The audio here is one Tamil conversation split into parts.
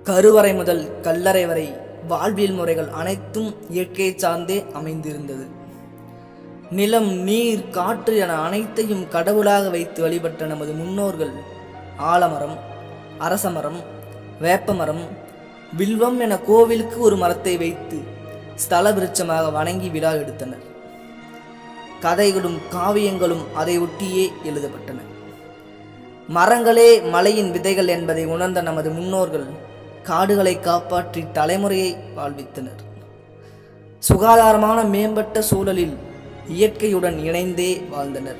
கருவறை முதல் கல்லறை வரை வாழ்வியல் முறைகள் அனைத்தும் இயற்கையை சார்ந்தே அமைந்திருந்தது நிலம் நீர் காற்று என அனைத்தையும் கடவுளாக வைத்து வழிபட்ட நமது முன்னோர்கள் ஆலமரம் அரசமரம் வேப்பமரம் வில்வம் என கோவிலுக்கு ஒரு மரத்தை வைத்து ஸ்தல விருட்சமாக வணங்கி விழா எடுத்தனர் கதைகளும் காவியங்களும் அதை ஒட்டியே எழுதப்பட்டன மரங்களே மலையின் விதைகள் என்பதை உணர்ந்த நமது முன்னோர்கள் காடுகளை காப்பாற்றி தலைமுறையை வாழ்வித்தனர் சுகாதாரமான மேம்பட்ட சூழலில் இயற்கையுடன் இணைந்தே வாழ்ந்தனர்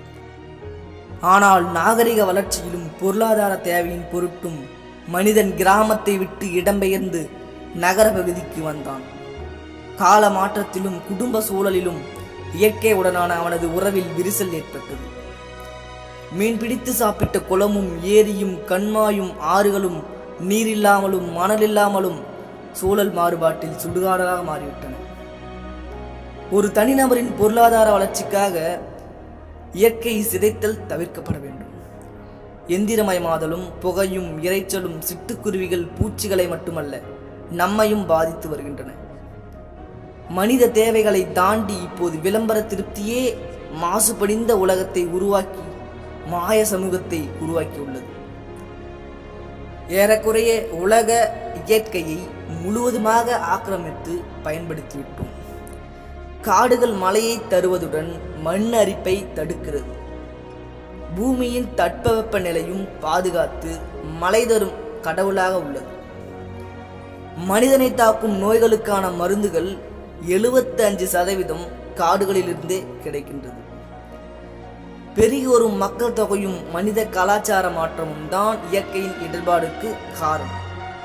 ஆனால் நாகரிக வளர்ச்சியிலும் பொருளாதார தேவையின் பொருட்டும் மனிதன் கிராமத்தை விட்டு இடம்பெயர்ந்து நகர பகுதிக்கு வந்தான் கால மாற்றத்திலும் குடும்ப சூழலிலும் இயற்கையுடனான அவனது உறவில் விரிசல் ஏற்பட்டது மீன் பிடித்து சாப்பிட்ட குளமும் ஏரியும் கண்மாயும் ஆறுகளும் நீரில்லாமலும் மணலில்லாமலும் சூழல் மாறுபாட்டில் சுடுகாடாக மாறிவிட்டன ஒரு தனிநபரின் பொருளாதார வளர்ச்சிக்காக இயற்கை சிதைத்தல் தவிர்க்கப்பட வேண்டும் எந்திரமயமாதலும் புகையும் இரைச்சலும் சிட்டுக்குருவிகள் பூச்சிகளை மட்டுமல்ல நம்மையும் பாதித்து வருகின்றன மனித தேவைகளை தாண்டி இப்போது விளம்பர திருப்தியே மாசுபடிந்த உலகத்தை உருவாக்கி மாய சமூகத்தை உருவாக்கியுள்ளது ஏறக்குறைய உலக இயற்கையை முழுவதுமாக ஆக்கிரமித்து பயன்படுத்திவிட்டோம் காடுகள் மழையை தருவதுடன் மண் அரிப்பை தடுக்கிறது பூமியின் தட்பவெப்ப நிலையும் பாதுகாத்து மழை தரும் கடவுளாக உள்ளது மனிதனை தாக்கும் நோய்களுக்கான மருந்துகள் எழுபத்தி அஞ்சு சதவீதம் காடுகளிலிருந்தே கிடைக்கின்றது பெருகி வரும் மக்கள் தொகையும் மனித கலாச்சார மாற்றமும் தான் இயற்கையின் இடர்பாடுக்கு காரணம்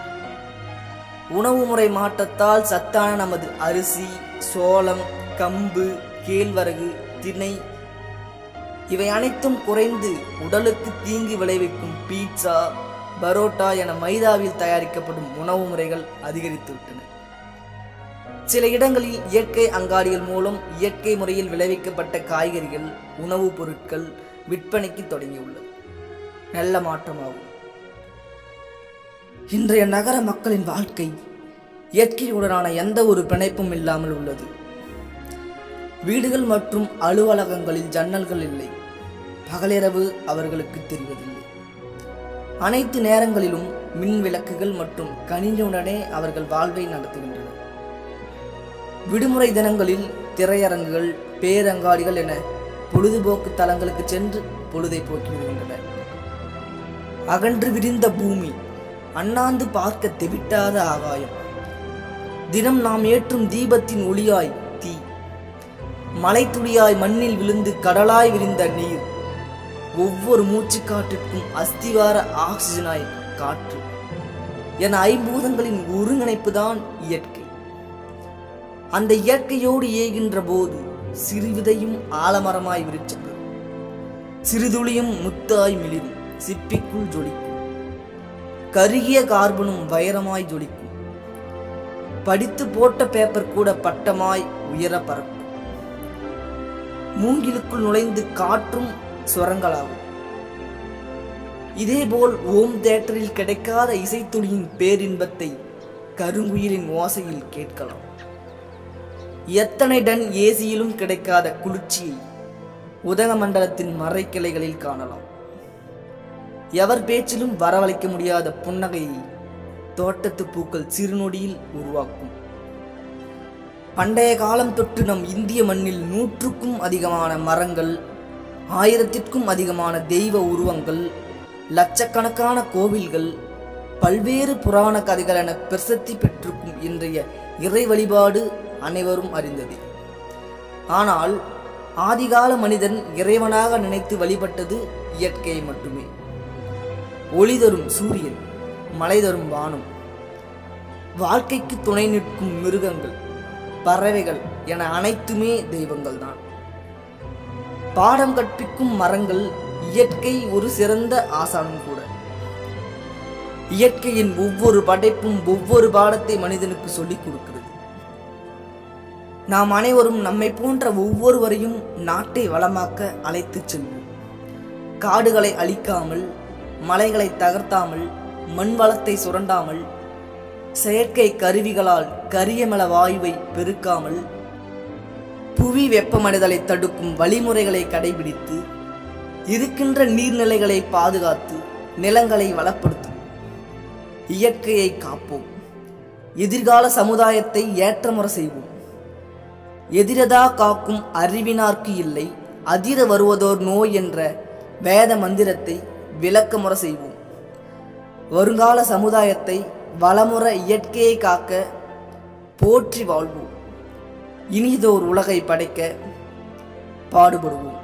உணவு முறை மாற்றத்தால் சத்தான நமது அரிசி சோளம் கம்பு கேழ்வரகு திணை இவை அனைத்தும் குறைந்து உடலுக்கு தீங்கு விளைவிக்கும் பீட்சா பரோட்டா என மைதாவில் தயாரிக்கப்படும் உணவு முறைகள் அதிகரித்துவிட்டன சில இடங்களில் இயற்கை அங்காடிகள் மூலம் இயற்கை முறையில் விளைவிக்கப்பட்ட காய்கறிகள் உணவுப் பொருட்கள் விற்பனைக்கு தொடங்கியுள்ளது நல்ல மாற்றமாகும் இன்றைய நகர மக்களின் வாழ்க்கை இயற்கையுடனான எந்த ஒரு பிணைப்பும் இல்லாமல் உள்ளது வீடுகள் மற்றும் அலுவலகங்களில் ஜன்னல்கள் இல்லை பகலிரவு அவர்களுக்கு தெரிவதில்லை அனைத்து நேரங்களிலும் மின் விளக்குகள் மற்றும் கணினியுடனே அவர்கள் வாழ்வை நடத்துகின்றனர் விடுமுறை தினங்களில் திரையரங்குகள் பேரங்காடிகள் என பொழுதுபோக்கு தலங்களுக்கு சென்று பொழுதை போக்கி விடுகின்றனர் அகன்று விரிந்த பூமி அண்ணாந்து பார்க்க தெவிட்டாத ஆகாயம் தினம் நாம் ஏற்றும் தீபத்தின் ஒளியாய் தீ மலைத்துளியாய் மண்ணில் விழுந்து கடலாய் விரிந்த நீர் ஒவ்வொரு மூச்சுக்காற்றிற்கும் அஸ்திவார ஆக்சிஜனாய் காற்று என ஐம்பூதங்களின் ஒருங்கிணைப்பு தான் இயற்கை அந்த இயற்கையோடு ஏகின்ற போது சிறுவிதையும் ஆலமரமாய் விரிச்சது சிறுதுளியும் முத்தாய் மிளிரும் சிப்பிக்குள் ஜொலிக்கும் கருகிய கார்பனும் வைரமாய் ஜொலிக்கும் படித்து போட்ட பேப்பர் கூட பட்டமாய் உயர பறக்கும் மூங்கிலுக்குள் நுழைந்து காற்றும் சுரங்களாகும் இதேபோல் ஓம் தேட்டரில் கிடைக்காத இசைத்துளியின் பேரின்பத்தை கருங்குயிலின் ஓசையில் கேட்கலாம் எத்தனை டன் ஏசியிலும் கிடைக்காத குளிர்ச்சியை உதகமண்டலத்தின் மறைக்கிளைகளில் காணலாம் எவர் பேச்சிலும் வரவழைக்க முடியாத புன்னகையை தோட்டத்து பூக்கள் சிறுநொடியில் உருவாக்கும் பண்டைய காலம் தொட்டு நம் இந்திய மண்ணில் நூற்றுக்கும் அதிகமான மரங்கள் ஆயிரத்திற்கும் அதிகமான தெய்வ உருவங்கள் லட்சக்கணக்கான கோவில்கள் பல்வேறு புராண கதைகள் என பிரசித்தி பெற்றிருக்கும் இன்றைய இறை வழிபாடு அனைவரும் அறிந்ததே ஆனால் ஆதிகால மனிதன் இறைவனாக நினைத்து வழிபட்டது இயற்கையை மட்டுமே ஒளி தரும் சூரியன் மழை தரும் வானம் வாழ்க்கைக்கு துணை நிற்கும் மிருகங்கள் பறவைகள் என அனைத்துமே தெய்வங்கள் தான் பாடம் கற்பிக்கும் மரங்கள் இயற்கை ஒரு சிறந்த ஆசானும் கூட இயற்கையின் ஒவ்வொரு படைப்பும் ஒவ்வொரு பாடத்தை மனிதனுக்கு சொல்லிக் கொடுக்கிறது நாம் அனைவரும் நம்மை போன்ற ஒவ்வொருவரையும் நாட்டை வளமாக்க அழைத்துச் செல்வோம் காடுகளை அழிக்காமல் மலைகளை தகர்த்தாமல் மண் வளத்தை சுரண்டாமல் செயற்கை கருவிகளால் கரியமல வாயுவை பெருக்காமல் புவி வெப்பமடைதலை தடுக்கும் வழிமுறைகளை கடைபிடித்து இருக்கின்ற நீர்நிலைகளை பாதுகாத்து நிலங்களை வளப்படுத்தும் இயற்கையை காப்போம் எதிர்கால சமுதாயத்தை ஏற்றமுறை செய்வோம் எதிரதா காக்கும் அறிவினார்க்கு இல்லை அதிர வருவதோர் நோய் என்ற வேத மந்திரத்தை விளக்கமுறை செய்வோம் வருங்கால சமுதாயத்தை வளமுற இயற்கையை காக்க போற்றி வாழ்வோம் இனிதோர் உலகை படைக்க பாடுபடுவோம்